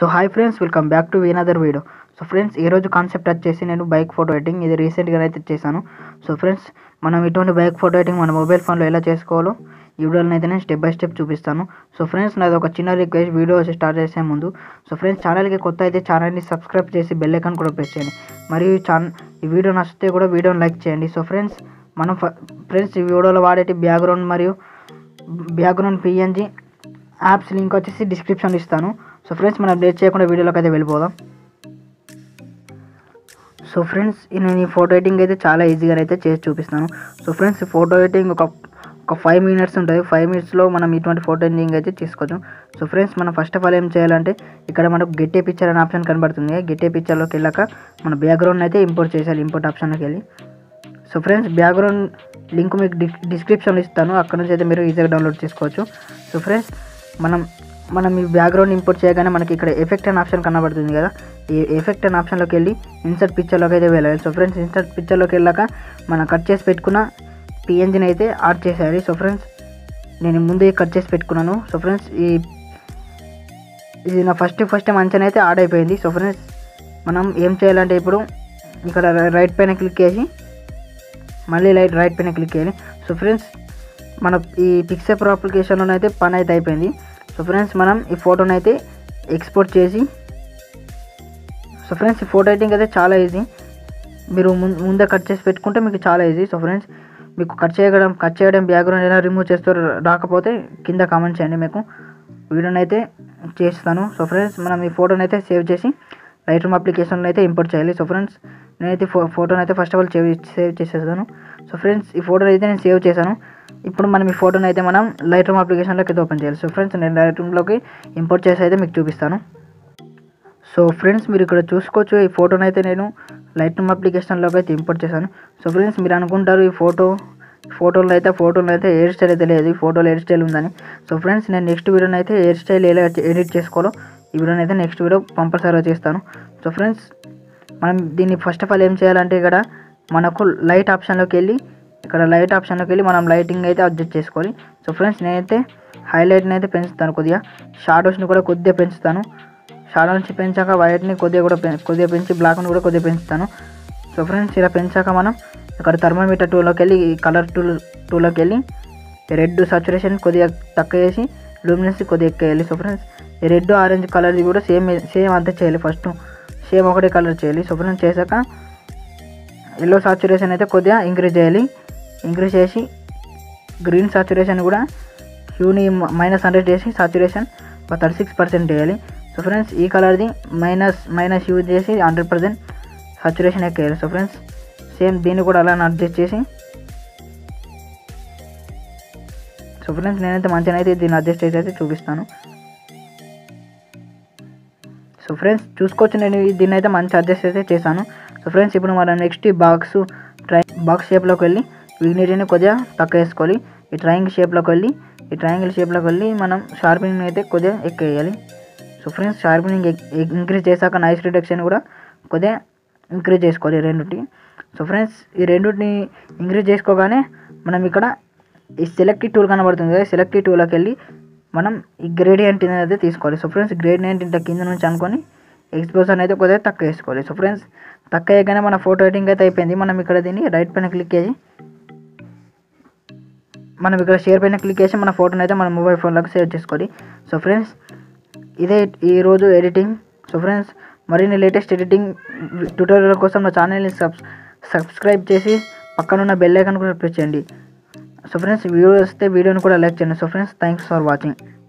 so hi friends welcome back to another video so friends ఈరోజు concept వచ్చేసి నేను bike photo editing ఇది రీసెంట్గా అయితే చేశాను సో ఫ్రెండ్స్ మనం ఇటువంటి బైక్ ఫోటో ఎడిటింగ్ మన మొబైల్ ఫోన్లో ఎలా చేసుకోవాలో ఈ వీడియోలో అయితే నేను స్టెప్ బై స్టెప్ చూపిస్తాను సో ఫ్రెండ్స్ నాది ఒక చిన్న రిక్వెస్ట్ వీడియో స్టార్ట్ చేసే ముందు సో ఫ్రెండ్స్ ఛానల్కి కొత్త అయితే ఛానల్ని సబ్స్క్రైబ్ చేసి బెల్ ఐకాన్ కూడా ప్రెస్ చేయండి మరియు ఈ ఛాన్ ఈ వీడియో నచ్చితే కూడా వీడియోని లైక్ చేయండి సో ఫ్రెండ్స్ మనం ఫ్రెండ్స్ ఈ వీడియోలో వాడేటి బ్యాక్గ్రౌండ్ మరియు బ్యాక్గ్రౌండ్ పిఎన్జీ యాప్స్ లింక్ వచ్చేసి డిస్క్రిప్షన్లో ఇస్తాను సో ఫ్రెండ్స్ మనం లేట్ చేయకుండా వీడియోలోకి అయితే వెళ్ళిపోదాం సో ఫ్రెండ్స్ నేను ఈ ఫోటో ఎడిటింగ్ అయితే చాలా ఈజీగా అయితే చేసి చూపిస్తాను సో ఫ్రెండ్స్ ఈ ఫోటో ఎడిటింగ్ ఒక ఒక ఫైవ్ మినిట్స్ ఉంటుంది ఫైవ్ మినిట్స్లో మనం ఇటువంటి ఫోటో ఎడిటింగ్ అయితే చేసుకోవచ్చు సో ఫ్రెండ్స్ మనం ఫస్ట్ ఆఫ్ ఆల్ ఏం చేయాలంటే ఇక్కడ మనకు గెట్టే పిక్చర్ అనే ఆప్షన్ కనబడుతుంది గెట్టే పిక్చర్లోకి వెళ్ళాక మన బ్యాక్గ్రౌండ్ అయితే ఇంపోర్ట్ చేయాలి ఇంపోర్ట్ ఆప్షన్లోకి వెళ్ళి సో ఫ్రెండ్స్ బ్యాక్గ్రౌండ్ లింక్ మీకు డి డిస్క్రిప్షన్లో ఇస్తాను అక్కడ నుంచి అయితే మీరు ఈజీగా డౌన్లోడ్ చేసుకోవచ్చు సో ఫ్రెండ్స్ మనం మనం ఈ బ్యాక్గ్రౌండ్ ఇంపోర్ట్ చేయగానే మనకి ఇక్కడ ఎఫెక్ట్ అనే ఆప్షన్ కనబడుతుంది కదా ఈ ఎఫెక్ట్ అనే ఆప్షన్లోకి వెళ్ళి ఇన్సర్ట్ పిక్చర్లోకి అయితే వెళ్ళాలి సో ఫ్రెండ్స్ ఇన్సర్ట్ పిక్చర్లోకి వెళ్ళాక మనం కట్ చేసి పెట్టుకున్న పిఎన్జిని అయితే యాడ్ చేసేయాలి సో ఫ్రెండ్స్ నేను ముందే కట్ చేసి పెట్టుకున్నాను సో ఫ్రెండ్స్ ఈ ఇది నా ఫస్ట్ ఫస్ట్ మంచిగా అయితే యాడ్ అయిపోయింది సో ఫ్రెండ్స్ మనం ఏం చేయాలంటే ఇప్పుడు ఇక్కడ రైట్ పైన క్లిక్ చేసి మళ్ళీ లైట్ రైట్ పైన క్లిక్ చేయాలి సో ఫ్రెండ్స్ మన ఈ పిక్సెపర్ అప్లికేషన్లో అయితే పని అయితే అయిపోయింది సో ఫ్రెండ్స్ మనం ఈ ఫోటోని అయితే ఎక్స్పోర్ట్ చేసి సో ఫ్రెండ్స్ ఈ ఫోటో ఎడిటింగ్ అయితే చాలా ఈజీ మీరు ముందే కట్ చేసి పెట్టుకుంటే మీకు చాలా ఈజీ సో ఫ్రెండ్స్ మీకు కట్ చేయడం కట్ చేయడం బ్యాక్గ్రౌండ్ ఎలా రిమూవ్ చేస్తారో రాకపోతే కింద కామెంట్ చేయండి మీకు వీడియోని అయితే చేస్తాను సో ఫ్రెండ్స్ మనం ఈ ఫోటోని అయితే సేవ్ చేసి లైట్ రూమ్ అప్లికేషన్లో అయితే ఇంపోర్ట్ చేయాలి సో ఫ్రెండ్స్ నేనైతే ఫో ఫోటోని అయితే first of all save save చేసేస్తాను సో ఫ్రెండ్స్ ఈ ఫోటోని అయితే నేను సేవ్ చేశాను ఇప్పుడు మనం ఈ ఫోటోని అయితే మనం లైట్ రూమ్ అప్లికేషన్లోకి అయితే ఓపెన్ చేయాలి సో ఫ్రెండ్స్ నేను లైట్ రూమ్లోకి ఇంపోర్ట్ చేసి అయితే మీకు చూపిస్తాను సో ఫ్రెండ్స్ మీరు ఇక్కడ చూసుకోవచ్చు ఈ ఫోటోని అయితే నేను లైట్ రూమ్ అప్లికేషన్లోకి అయితే ఇంపోర్ట్ చేశాను సో ఫ్రెండ్స్ మీరు అనుకుంటారు ఈ ఫోటో ఫోటోలో అయితే ఫోటోలో అయితే హెయిర్ స్టైల్ అయితే లేదు ఈ ఫోటోలో హెయిర్ స్టైల్ ఉందని సో ఫ్రెండ్స్ నేను నెక్స్ట్ వీడియోని అయితే హెయిర్ స్టైల్ ఎలా ఎడిట్ చేసుకోవాలో ఈ వీడియోని అయితే నెక్స్ట్ వీడియో కంపల్సరీగా చేస్తాను సో ఫ్రెండ్స్ మనం దీన్ని ఫస్ట్ ఆఫ్ ఆల్ ఏం చేయాలంటే ఇక్కడ మనకు లైట్ ఆప్షన్లోకి వెళ్ళి ఇక్కడ లైట్ ఆప్షన్లోకి వెళ్ళి మనం లైటింగ్ అయితే అడ్జస్ట్ చేసుకోవాలి సో ఫ్రెండ్స్ నేనైతే హైలైట్ని అయితే పెంచుతాను కొద్దిగా షాడోస్ని కూడా కొద్దిగా పెంచుతాను షాడో నుంచి పెంచాక వైట్ని కొద్దిగా కూడా కొద్దిగా పెంచి బ్లాక్ని కూడా కొద్దిగా పెంచుతాను సో ఫ్రెండ్స్ ఇలా పెంచాక మనం ఇక్కడ థర్మోమీటర్ టూలోకి వెళ్ళి కలర్ టూ టూలోకి వెళ్ళి రెడ్ సచురేషన్ కొద్దిగా తక్కువ చేసి లూమినెన్స్ కొద్దిగా ఎక్కువ వేయాలి సో ఫ్రెండ్స్ ఈ రెడ్ ఆరెంజ్ కలర్ది కూడా సేమ్ సేమ్ అంతే చేయాలి ఫస్ట్ సేమ్ ఒకటే కలర్ చేయాలి సో ఫ్రెండ్స్ చేశాక ఎల్లో సాచురేషన్ అయితే కొద్దిగా ఇంక్రీజ్ చేయాలి ఇంక్రీజ్ చేసి గ్రీన్ సాచురేషన్ కూడా హ్యూని మైనస్ హండ్రెడ్ చేసి సాచురేషన్ ఒక థర్టీ సిక్స్ పర్సెంట్ వేయాలి సో ఫ్రెండ్స్ ఈ కలర్ది మైనస్ మైనస్ యూజ్ చేసి హండ్రెడ్ పర్సెంట్ సాచురేషన్ ఎక్కేయాలి సో ఫ్రెండ్స్ సేమ్ దీన్ని కూడా అలా అడ్జస్ట్ చేసి సో ఫ్రెండ్స్ నేనైతే మంచిగా అయితే దీన్ని అడ్జస్ట్ చేసి అయితే చూపిస్తాను సో ఫ్రెండ్స్ చూసుకోవచ్చు నేను దీన్ని అయితే మంచి అడ్జస్ట్ అయితే చేశాను సో ఫ్రెండ్స్ ఇప్పుడు మనం నెక్స్ట్ ఈ బాక్స్ ట్రై బాక్స్ షేప్లోకి వెళ్ళి విగ్నిటీని కొద్దిగా తక్కువ వేసుకోవాలి ఈ ట్రయాంగిల్ షేప్లోకి వెళ్ళి ఈ ట్రయాంగిల్ షేప్లోకి వెళ్ళి మనం షార్పినింగ్ అయితే కొద్దిగా ఎక్కువ వేయాలి సో ఫ్రెండ్స్ షార్పినింగ్ ఇంక్రీజ్ చేశాక నైస్ రిడక్షన్ కూడా కొద్దిగా ఇంక్రీజ్ చేసుకోవాలి ఈ రెండుటి సో ఫ్రెండ్స్ ఈ రెండుటిని ఇంక్రీజ్ చేసుకోగానే మనం ఇక్కడ ఈ సెలెక్ట్ టూల్ కనబడుతుంది కదా సెలెక్ట్ టూల్లోకి వెళ్ళి మనం ఈ గ్రేడియంట్ అయితే తీసుకోవాలి సో ఫ్రెండ్స్ గ్రేడియంట్ ఇంత కింద నుంచి అనుకొని ఎక్స్పోజర్ అయితే కొద్దిగా తక్కువ వేసుకోవాలి సో ఫ్రెండ్స్ తక్కువ వేయగానే మన ఫోటో ఎడిటింగ్ అయితే అయిపోయింది మనం ఇక్కడ దీన్ని రైట్ పైన క్లిక్ చేసి మనం ఇక్కడ షేర్ పైన క్లిక్ చేసి మన ఫోటోని అయితే మన మొబైల్ ఫోన్లోకి సేవ్ చేసుకోవాలి సో ఫ్రెండ్స్ ఇదే ఈరోజు ఎడిటింగ్ సో ఫ్రెండ్స్ మరిన్ని లేటెస్ట్ ఎడిటింగ్ ట్యూటోరియల్ కోసం నా ఛానల్ని సబ్ సబ్స్క్రైబ్ చేసి పక్కనున్న బెల్ ఐకాన్ కూడా ప్రెస్ చేయండి సో ఫ్రెండ్స్ వీడియో వస్తే వీడియోని కూడా లైక్ చేయండి so friends thanks for watching